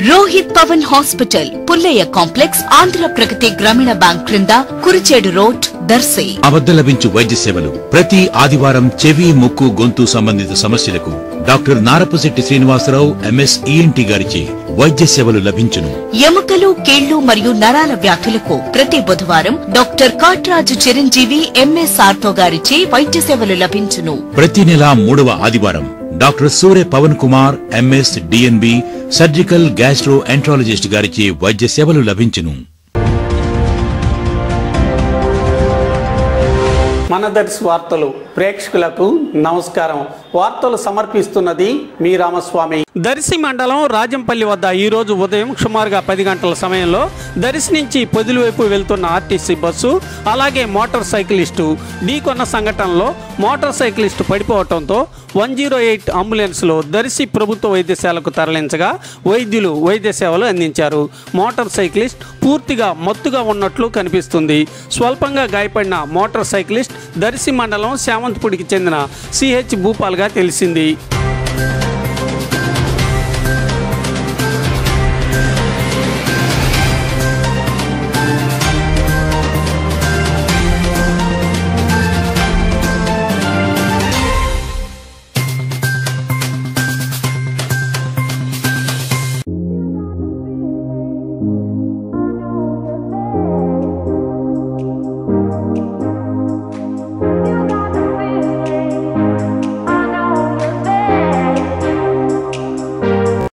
Rohit Pavan hospital Pullaiah complex Andhra Pragathi Grameena bank క్రింద Kurichedu road Darsi అవద్ద లభించు వైద్య సేవలు ప్రతి ఆదివారం చెవి ముక్కు గొంతు సంబంధిత సమస్యలకు doctor Narapasetti Srinivasarao MS ENT గారిచే వైద్య సేవలు లభించును ఎముకలు కీళ్లు మరియు నరాల వ్యాధులకు ప్రతి బుధవారం doctor Katraju Chiranjeevi MS ortho గారిచే వైద్య సేవలు లభించును ప్రతి నెల మూడవ ఆదివారం doctor Surya Pavan Kumar MS DNB surgical gastroenterologist గారిచే వైద్య సేవలు లభించును మన దర్శి వార్తలు ప్రేక్షకులకు నమస్కారం వార్తలు సమర్పిస్తున్నది మీ రామస్వామి దర్శి మండలం రాజంపల్లి వద్ద ఈ రోజు ఉదయం సుమారుగా పది గంటల సమయంలో దర్శి నుంచి పొదిలి వైపు వెళ్తున్న ఆర్టీసీ బస్సు అలాగే మోటార్ సైకిలిస్టు ఢీకొన్న సంఘటనలో మోటార్ సైకిలిస్టు పడిపోవడంతో వన్ జీరో ఎయిట్ అంబులెన్స్లో దర్శి ప్రభుత్వ వైద్యశాలకు తరలించగా వైద్యులు వైద్య సేవలు అందించారు మోటార్ సైక్లిస్ట్ పూర్తిగా మత్తుగా ఉన్నట్లు కనిపిస్తుంది స్వల్పంగా గాయపడిన మోటార్ సైక్లిస్ట్ దర్శి మండలం శామంతపూడికి చెందిన సిహెచ్ భూపాల్గా తెలిసింది